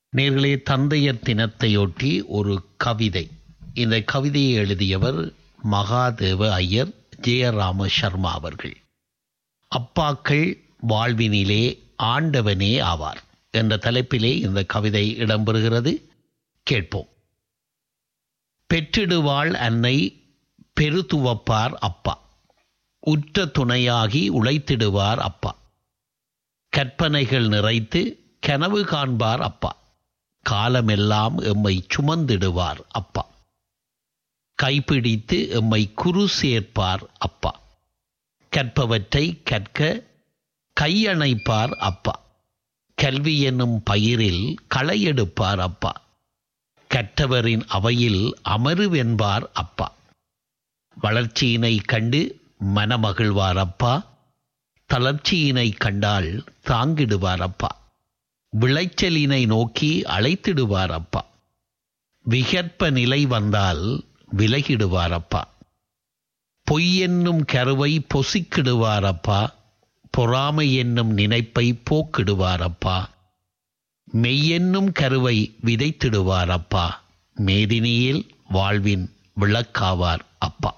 நேர்களே தந்தையர் தினத்தையொட்டி ஒரு கவிதை இந்த கவிதையை எழுதியவர் மகாதேவ ஐயர் ஜெயராம சர்மா அவர்கள் அப்பாக்கள் வாழ்வினிலே ஆண்டவனே ஆவார் என்ற தலைப்பிலே இந்த கவிதை இடம்பெறுகிறது கேட்போம் பெற்றிடுவாள் அன்னை பெருதுவப்பார் அப்பா உற்ற துணையாகி உழைத்திடுவார் அப்பா கற்பனைகள் நிறைத்து கனவு காண்பார் அப்பா காலமெல்லாம் எம்மை சுமந்திடுவார் அப்பா கைப்பிடித்து எம்மை குரு சேர்ப்பார் அப்பா கற்பவற்றை கற்க கையணைப்பார் அப்பா கல்வி என்னும் பயிரில் களையெடுப்பார் அப்பா கற்றவரின் அவையில் அமருவென்பார் அப்பா வளர்ச்சியினை கண்டு மனமகிழ்வார் அப்பா தளர்ச்சியினை கண்டால் தாங்கிடுவார் அப்பா விளைச்சலினை நோக்கி அழைத்திடுவார் அப்பா விகற்ப நிலை வந்தால் விலகிடுவார் அப்பா பொய் என்னும் கருவை பொசிக்கிடுவார் அப்பா பொறாமை என்னும் நினைப்பை போக்கிடுவார் அப்பா மெய்யென்னும் கருவை விதைத்திடுவார் அப்பா மேதினியில் வாழ்வின் விளக்காவார் அப்பா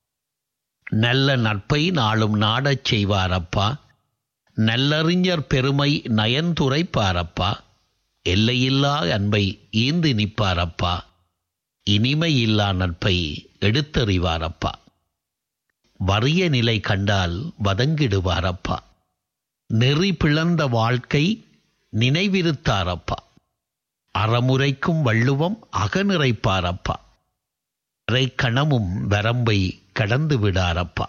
நல்ல நட்பை நாளும் நாடச் செய்வார் அப்பா நல்லறிஞர் பெருமை நயன்துரைப்பாரப்பா எல்லையில்லா அன்பை ஈந்து நிற்பாரப்பா இனிமையில்லா நட்பை எடுத்தறிவாரப்பா வறிய நிலை கண்டால் வதங்கிடுவாரப்பா நெறி பிளந்த வாழ்க்கை நினைவிருத்தாரப்பா அறமுறைக்கும் வள்ளுவம் அகநிறைப்பாரப்பா கணமும் வரம்பை கடந்து விடாரப்பா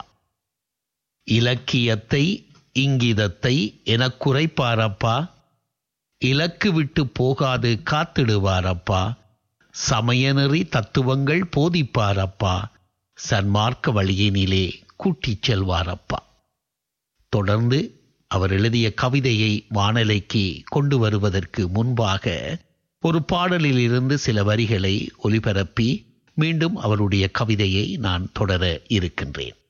இலக்கியத்தை இங்கிதத்தை எனக் குறைப்பாரப்பா இலக்கு விட்டு போகாது காத்திடுவாரப்பா சமயநெறி தத்துவங்கள் போதிப்பாரப்பா சன்மார்க்க வழியினிலே கூட்டிச் செல்வாரப்பா தொடர்ந்து அவர் எழுதிய கவிதையை வானலைக்கு கொண்டு வருவதற்கு முன்பாக ஒரு பாடலில் இருந்து சில வரிகளை ஒலிபரப்பி மீண்டும் அவருடைய கவிதையை நான் தொடர இருக்கின்றேன்